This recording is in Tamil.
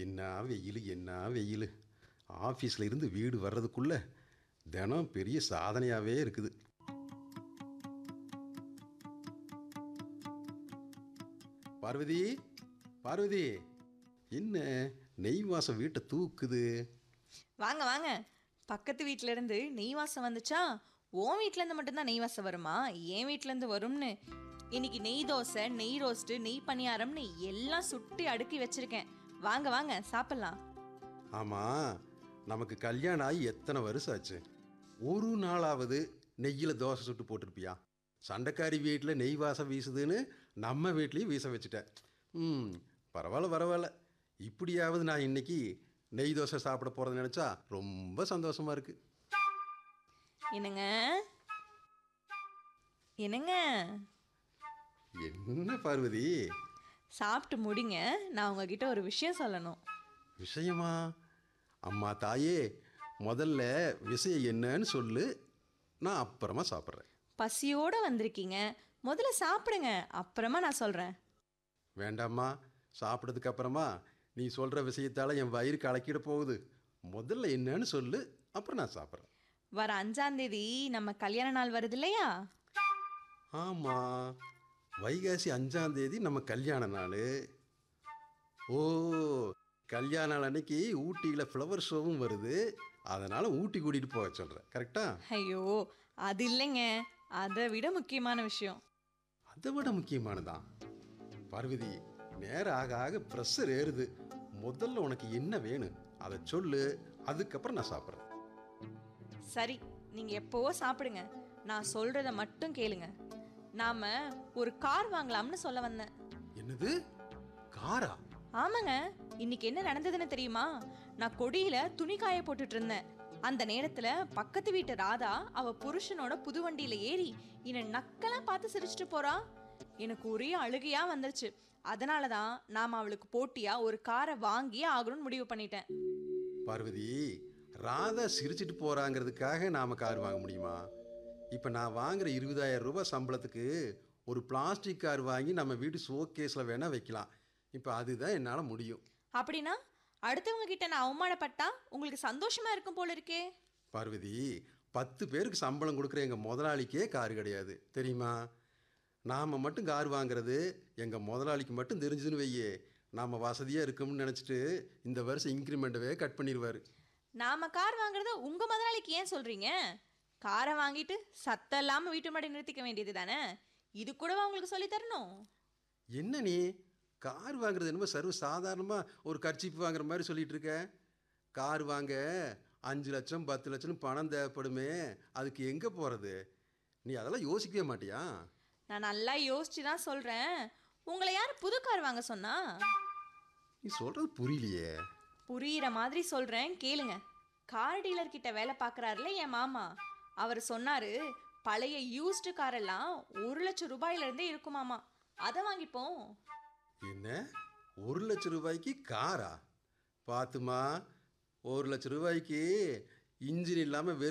என்ன வெயில் என்ன வெயில் ஆஃபீஸில் இருந்து வீடு வர்றதுக்குள்ள தினம் பெரிய சாதனையாகவே இருக்குது பார்வதி பார்வதி என்ன நெய் வாசம் வீட்டை தூக்குது வாங்க வாங்க பக்கத்து வீட்ல இருந்து நெய் வாசம் வந்துச்சா உன் வீட்ல இருந்து மட்டும்தான் நெய் வாசம் வருமா என் வீட்ல இருந்து வரும்னு இன்னைக்கு நெய் தோசை நெய் ரோஸ்ட்டு நெய் பணியாரம்னு எல்லாம் சுட்டி அடுக்கி வச்சிருக்கேன் வாங்க வாங்க சாப்பிடலாம் ஆமாம் நமக்கு கல்யாணம் ஆகி எத்தனை வருஷம் ஆச்சு ஒரு நாளாவது நெய்யில் தோசை சுட்டு போட்டிருப்பியா சண்டைக்காரி வீட்டில் நெய் வாசம் வீசுதுன்னு நம்ம வீட்லேயும் வீச வச்சுட்டேன் ம் பரவாயில்ல பரவாயில்ல இப்படியாவது நான் இன்னைக்கு நெய் தோசை சாப்பிட போகிறத நினச்சா ரொம்ப சந்தோஷமாக இருக்குது என்னங்க என்னங்க என்ன பார்வதி சாப்பிட்டு முடிங்க நான் உங்ககிட்ட ஒரு விஷயம் சொல்லணும் விஷயமா அம்மா தாயே முதல்ல விஷயம் என்னன்னு சொல்லு நான் அப்புறமா சாப்பிட்றேன் பசியோட வந்திருக்கீங்க முதல்ல சாப்பிடுங்க அப்புறமா நான் சொல்றேன் வேண்டாம்மா சாப்பிட்டதுக்கு அப்புறமா நீ சொல்கிற விஷயத்தால் என் வயிறு கலக்கிட போகுது முதல்ல என்னன்னு சொல்லு அப்புறம் நான் சாப்பிட்றேன் வர அஞ்சாம் தேதி நம்ம கல்யாண நாள் வருது இல்லையா ஆமாம் வைகாசி அஞ்சாம் தேதி நம்ம கல்யாண நாள் ஓ கல்யாண நாள் அன்னைக்கு ஊட்டியில் ஃப்ளவர் ஷோவும் வருது அதனால் ஊட்டி கூட்டிகிட்டு போக சொல்கிறேன் கரெக்டா ஐயோ அது இல்லைங்க அதை விட முக்கியமான விஷயம் அதை விட முக்கியமானதான் பார்வதி நேரம் ஆக ஆக ப்ரெஷர் ஏறுது முதல்ல உனக்கு என்ன வேணும் அதை சொல்லு அதுக்கப்புறம் நான் சாப்பிட்றேன் சரி நீங்க எப்போவோ சாப்பிடுங்க நான் சொல்றத மட்டும் கேளுங்க நாம ஒரு கார் வாங்கலாம்னு சொல்ல வந்தேன் என்னது காரா ஆமாங்க இன்னைக்கு என்ன நடந்ததுன்னு தெரியுமா நான் கொடியில துணி காய போட்டுட்டு இருந்தேன் அந்த நேரத்துல பக்கத்து வீட்டு ராதா அவ புருஷனோட புது வண்டியில ஏறி என்னை நக்கலா பார்த்து சிரிச்சிட்டு போறா எனக்கு ஒரே அழுகையா வந்துருச்சு அதனால தான் நாம அவளுக்கு போட்டியா ஒரு காரை வாங்கியே ஆகணும்னு முடிவு பண்ணிட்டேன் பார்வதி ராதா சிரிச்சிட்டு போறாங்கிறதுக்காக நாம கார் வாங்க முடியுமா இப்போ நான் வாங்குற இருபதாயிரம் ரூபாய் சம்பளத்துக்கு ஒரு பிளாஸ்டிக் கார் வாங்கி நம்ம வீட்டு ஷோகேஸில் வேணால் வைக்கலாம் இப்போ அதுதான் என்னால் முடியும் அப்படின்னா அடுத்தவங்க கிட்ட நான் அவமானப்பட்டா உங்களுக்கு சந்தோஷமா இருக்கும் போல இருக்கே பார்வதி பத்து பேருக்கு சம்பளம் கொடுக்குற எங்கள் முதலாளிக்கே கார் கிடையாது தெரியுமா நாம் மட்டும் கார் வாங்குறது எங்கள் முதலாளிக்கு மட்டும் தெரிஞ்சதுன்னு வையே நாம் வசதியாக இருக்கோம்னு நினச்சிட்டு இந்த வருஷம் இன்க்ரிமெண்ட்டவே கட் பண்ணிடுவார் நாம கார் வாங்குறத உங்க முதலாளிக்கு ஏன் சொல்றீங்க காரை வாங்கிட்டு சத்தம் இல்லாம வீட்டு முன்னாடி நிறுத்திக்க வேண்டியது தானே இது கூடவா உங்களுக்கு சொல்லி தரணும் என்ன நீ கார் வாங்குறது என்னமோ சர்வ சாதாரணமாக ஒரு கர்ச்சிப்பு வாங்குற மாதிரி சொல்லிட்டு இருக்க கார் வாங்க அஞ்சு லட்சம் பத்து லட்சம் பணம் தேவைப்படுமே அதுக்கு எங்கே போகிறது நீ அதெல்லாம் யோசிக்கவே மாட்டியா நான் நல்லா யோசிச்சு தான் சொல்றேன் உங்களை யார் புது கார் வாங்க சொன்னா நீ சொல்கிறது புரியலையே புரியிற மாதிரி சொல்றேன் கேளுங்க கார் டீலர் கிட்ட வேலை பார்க்கறாருல என் மாமா அவர் சொன்னாரு பழைய யூஸ்டு காரெல்லாம் ஒரு லட்சம் ரூபாயில இருந்தே இருக்குமாமா அதை வாங்கிப்போம் என்ன ஒரு லட்சம் ரூபாய்க்கு காரா பாத்துமா ஒரு லட்சம் ரூபாய்க்கு இன்ஜின் இல்லாமல்